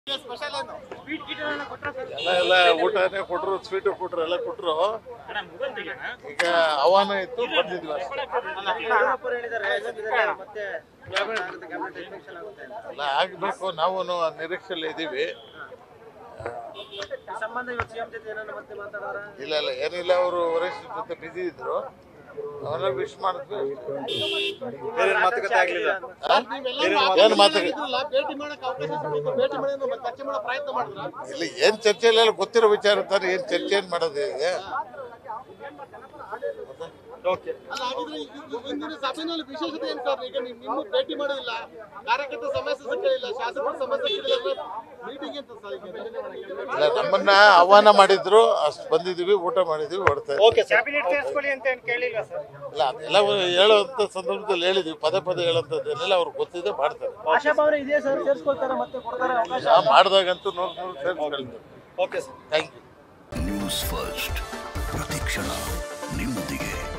Special ಏನು sweet ಗಿಟ್ ಏನಾರ ಕೊಟ್ರಾ sir ಎಲ್ಲ ಎಲ್ಲ ಊಟನೇ ಕೊಟ್ರು ಸ್ವೀಟು ಕೊಟ್ರು ಎಲ್ಲ ಕೊಟ್ರು ಅಣ್ಣ ಮೊಬೈಲ್ ತೆಗಿಯೋಣ ಈಗ ಆಹ್ವಾನ ಇತ್ತು ಬಂದಿದ್ವಿ ಅಷ್ಟೇ ಯಡಿಯೂರಪ್ಪರು ಹೇಳಿದ್ದಾರೆ ಎಲ್ಲಿದ್ದಾರೆ ಮತ್ತೆ ಕ್ಯಾಬಿನೆಟ್ ಆಗುತ್ತೆ ಕ್ಯಾಬಿನೆಟ್ ಎಲೆಕ್ಷನ್ ಆಗುತ್ತೆ ಅಂತ. ಎಲ್ಲ ಆಗ್ಬೇಕು ನಾವು ನಿರೀಕ್ಷೆಯಲ್ಲಿ ಇದ್ದೀವಿ ಈ ಸಂಬಂಧ ಇವತ್ತು ಸಿಎಂ ಜೊತೆ ಏನಾರ ಮತ್ತೆ ಮಾತಾಡೋರ ಇಲ್ಲ ಇಲ್ಲ ಏನಿಲ್ಲ ಅವರು ವರಿಷ್ಠರ ಜೊತೆ ಬಿಸಿ ಇದ್ರು ಅವನ್ನ ವಿಶ್ ಮಾಡಿದ್ವಿ ಮಾತುಕತೆ ಆಗ್ಲಿಲ್ಲ ಏನು ಮಾತಾಡಿ ಭೇಟಿ ಮಾಡಕ್ ಅವಕಾಶ ಸಿಕ್ಕಿತ್ತು ಭೇಟಿ ಮಾಡಿ ಚರ್ಚೆ ಮಾಡೋ ಪ್ರಯತ್ನ ಮಾಡಿದ್ರ ಇಲ್ಲಿ ಏನ್ ಚರ್ಚೆ ಇಲ್ಲ ಎಲ್ಲ ಗೊತ್ತಿರೋ ವಿಚಾರ ತಾನೆ ಏನ್ ಚರ್ಚೆ ಏನ್ ಮಾಡೋದಿದೆ ಅಲ್ಲ ಹಾಗಿದ್ರೆ ಈ- ಈ- ಇಂದಿನ ಸಭೆಯಲ್ಲಿ ವಿಶೇಷತೆ ಏನ್ ಸರ್ ಈಗ ನೀವು ಇನ್ನೂ ಭೇಟಿ ಮಾಡಿಲ್ಲ ಕಾರ್ಯಕರ್ತ ಸಮಸ್ಯೆ ಕೇಳಿಲ್ಲ ಶಾಸಕರ ಸಮಸ್ಯೆ ಕೇಳಿಲ್ಲ ಮೀಟಿಂಗ್ ಅಂತ ಸರ್ ಈಗ ಇಲ್ಲ ನಮ್ಮನ್ನ ಆಹ್ವಾನ ಮಾಡಿದ್ರು ಅಷ್ಟು ಬಂದಿದೀವಿ ಊಟ ಮಾಡಿದೀವಿ ಹೊಡ್ತಾ ಇದ್ದೀವಿ. ಕ್ಯಾಬಿನೆಟ್ ಸೇರಿಸ್ಕೊಳ್ಳಿ ಅಂತ ಏನ್ ಕೇಳಿಲ್ಲ ಸರ್ ಇಲ್ಲ ಅದೆಲ್ಲ ಹೇಳುವಂತ ಸಂದರ್ಭದಲ್ಲಿ ಹೇಳಿದ್ವಿ ಪದೇ ಪದೇ ಹೇಳುವಂತದ್ದನ್ನೆಲ್ಲ ಅವ್ರಿಗೆ ಗೊತ್ತಿದೆ ಮಾಡ್ತಾರೆ ಆಶಾಭಾವನೆ ಇದೆ ಸರ್ ಸೇರಿಸ್ಕೊಳ್ತಾರೆ ಮತ್ತೆ ಕೊಡ್ತಾರೆ ಅವಕಾಶ ನಾ ಮಾಡ್ದಾಗಂತೂ ನೂರು ನೂರು ಸೇರಿಸ್ಕೊಳ್ತೀವಿ okay sir thank you news first ಪ್ರತಿಕ್ಷಣ ನಿಮ್ಮೊಂದಿಗೆ